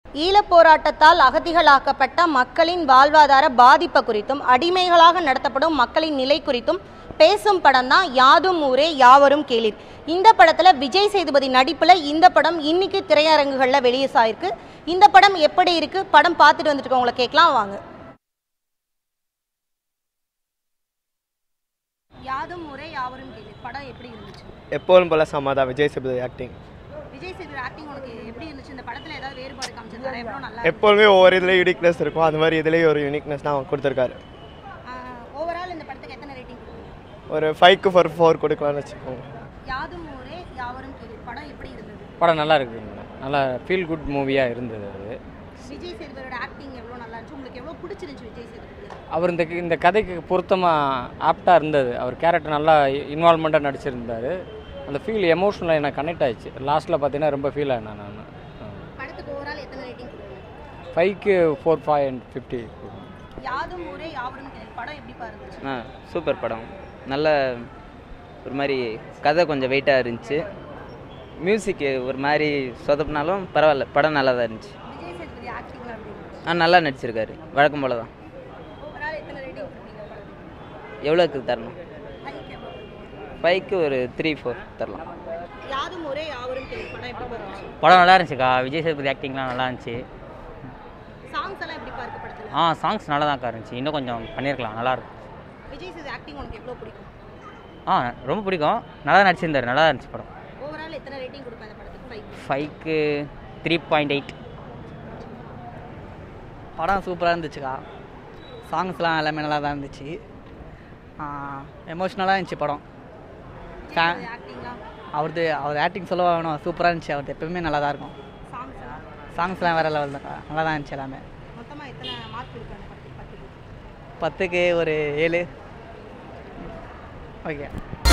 ஈழப் போராட்டத்தால் அகதிகளாக்கப்பட்ட மக்களின் வாழ்வாதார பாதிப்பு குறித்தும் அடிமைகளாக நடத்தப்படும் மக்களின் நிலை குறித்தும் பேசும் படம் தான் யாதும் ஊரே யாவரும் கேளீர் இந்த படத்துல விஜய் சேதுபதி நடிப்புல இந்த படம் இன்னைக்கு திரையரங்குகள்ல வெளியே சாயிருக்கு இந்த படம் எப்படி இருக்கு படம் பார்த்துட்டு வந்துட்டு இருக்கவங்கள கேட்கலாம் வாங்க யாதும் ஊரே யாவரும் கேளீர் படம் எப்படி இருந்துச்சு எப்போதும் போல சமாதா விஜய் சேதுபதி ஆக்டிங் விஜய் சேதுபதி ஆக்டிங் உனக்கு எப்படி இருந்துச்சு இந்த படத்துல ஏதாவது வேறுபாடு காமிச்சிருக்காரு எவ்வளோ நல்லா எப்போதுமே ஒவ்வொரு இதுலேயும் யூனிக்னஸ் இருக்கும் அது மாதிரி இதுலேயும் ஒரு யூனிக்னஸ் தான் அவன் கொடுத்துருக்காரு ஓவரால் இந்த படத்துக்கு எத்தனை ரேட்டிங் ஒரு ஃபைவ்க்கு ஃபோர் ஃபோர் கொடுக்கலாம்னு வச்சுக்கோங்க யாதும் ஊரே யாவரும் கேளீர் படம் எப்படி இருந்தது படம் நல்லா இருக்குது நல்லா ஃபீல் குட் மூவியாக இருந்தது அது விஜய் சேதுபதியோட ஆக்டிங் எவ்வளோ நல்லா இருந்துச்சு உங்களுக்கு எவ்வளோ பிடிச்சிருந்துச்சு விஜய் சேதுபதி அவர் இந்த இந்த கதைக்கு பொருத்தமாக ஆப்டாக இருந்தது அவர் கேரக்டர் நல்லா இன்வால்மெண்ட்டாக நடிச்சிருந்தார் அந்த ஃபீல் எமோஷனலாக எனக்கு கனெக்ட் ஆயிடுச்சு லாஸ்ட்டில் பார்த்தீங்கன்னா ரொம்ப ஃபீல் ஆனேன் நான் படத்துக்கு ஓவரால் எத்தனை ரேட்டிங் கொடுக்குறீங்க ஃபைவ்க்கு ஃபோர் ஃபைவ் அண்ட் ஃபிஃப்டி யாதும் ஊரே யாவரும் கேளீர் படம் எப்படி இருந்துச்சு ஆ சூப்பர் படம் நல்ல ஒரு மாதிரி கதை கொஞ்சம் வெயிட்டாக இருந்துச்சு மியூசிக்கு ஒரு மாதிரி சொதப்பினாலும் பரவாயில்ல படம் நல்லா தான் இருந்துச்சு விஜய் சேதுபதி ஆக்டிங்லாம் எப்படி இருந்துச்சு ஆ நல்லா நடிச்சிருக்காரு வழக்கம் போல தான் ஓவரால் எத்தனை ரேட்டிங் கொடுப்பீங்க படத்துக்கு எவ்வளோக்கு தரணும் ஃபைவ்க்கு எவ்வளோ ஃபைவ்க்கு ஒரு த்ரீ ஃபோர் தரலாம் யாதும் ஊரே யாவரும் கேளீர் படம் எப்படி இருந்துச்சு படம் நல்லா இருந்துச்சுக்கா விஜய் சேதுபதி ஆக்டிங்லாம் நல்லா இருந்துச்சு சாங்ஸ் எல்லாம் எப்படி பார்க்க படத்தில் ஆ சாங்ஸ் நல்லா தான் இருந்துச்சு இன்னும் கொஞ்சம் பண்ணியிருக்கலாம் நல்லா இருக்கும் விஜய் சேது ஆக்டிங் உனக்கு எவ்வளோ பிடிக்கும் ஆ ரொம்ப பிடிக்கும் நல்லா நடிச்சிருந்தார் நல்லா இருந்துச்சு படம் ஓவரால் எத்தனை ரேட்டிங் கொடுப்பேன் இந்த படத்துக்கு ஃபைவ் ஃபைவ்க்கு த்ரீ பாயிண்ட் எயிட் படம் சூப்பராக இருந்துச்சுக்கா சாங்ஸ்லாம் எல்லாமே நல்லா தான் இருந்துச்சு எமோஷ்னலாக இருந்துச்சு படம் ஃபே- ஆக்டிங்லாம் அவரது அவர் ஆக்டிங் சொல்ல வேணும் சூப்பராக இருந்துச்சு அவரது எப்பவுமே நல்லா தான் இருக்கும் சாங்ஸ் சாங்ஸ்லாம் வேறு லெவல் தான் நல்லா தான் இருந்துச்சு எல்லாமே மொத்தமாக எத்தனை மார்க் கொடுப்பேன் அந்த படத்துக்கு பத்துக்கு பத்துக்கு ஒரு ஏழு ஓகே